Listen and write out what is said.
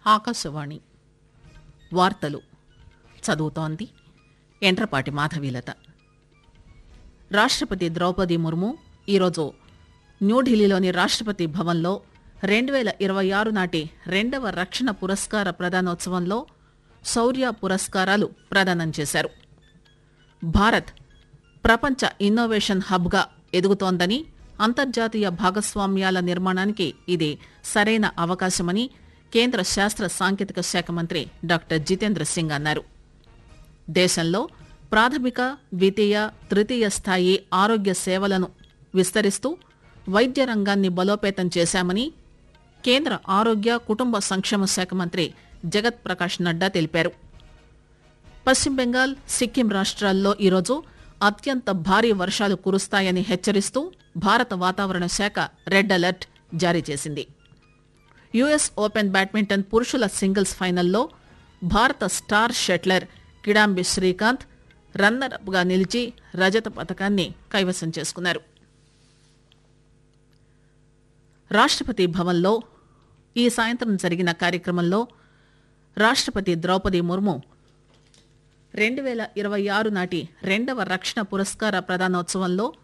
ఆకాశవాణి వార్తలు చదువుతోంది ఎంట్రపాటి మాధవీలత రాష్ట్రపతి ద్రౌపది ముర్ము ఈరోజు న్యూఢిల్లీలోని రాష్ట్రపతి భవన్లో రెండు వేల ఇరవై ఆరు నాటి రెండవ రక్షణ పురస్కార ప్రదానోత్సవంలో శౌర్య పురస్కారాలు ప్రదానం చేశారు భారత్ ప్రపంచ ఇన్నోవేషన్ హబ్గా ఎదుగుతోందని అంతర్జాతీయ భాగస్వామ్యాల నిర్మాణానికి ఇది సరైన అవకాశమని కేంద్ర శాస్త్ర సాంకేతిక శాఖ మంత్రి డాక్టర్ జితేంద్ర సింగ్ అన్నారు దేశంలో ప్రాథమిక ద్వితీయ తృతీయ స్థాయి ఆరోగ్య సేవలను విస్తరిస్తూ వైద్య రంగాన్ని బలోపేతం చేశామని కేంద్ర ఆరోగ్య కుటుంబ సంక్షేమ శాఖ మంత్రి జగత్ ప్రకాష్ నడ్డా తెలిపారు పశ్చిమ బెంగాల్ సిక్కిం రాష్ట్రాల్లో ఈరోజు అత్యంత భారీ వర్షాలు కురుస్తాయని హెచ్చరిస్తూ భారత వాతావరణ శాఖ రెడ్ అలర్ట్ జారీ చేసింది యుఎస్ ఓపెన్ బ్యాడ్మింటన్ పురుషుల సింగిల్స్ ఫైనల్లో భారత star shuttler Kidambi Srikanth runner up గా నిలిచి రజత పథకాన్ని కైవసం చేసుకున్నారు రాష్ట్రపతి భవన్లో ఈ సాయంత్రం జరిగిన కార్యక్రమంలో రాష్ట్రపతి ద్రౌపది ముర్ము రెండు వేల ఇరవై ఆరు నాటి రెండవ రక్షణ పురస్కార ప్రదానోత్సవంలో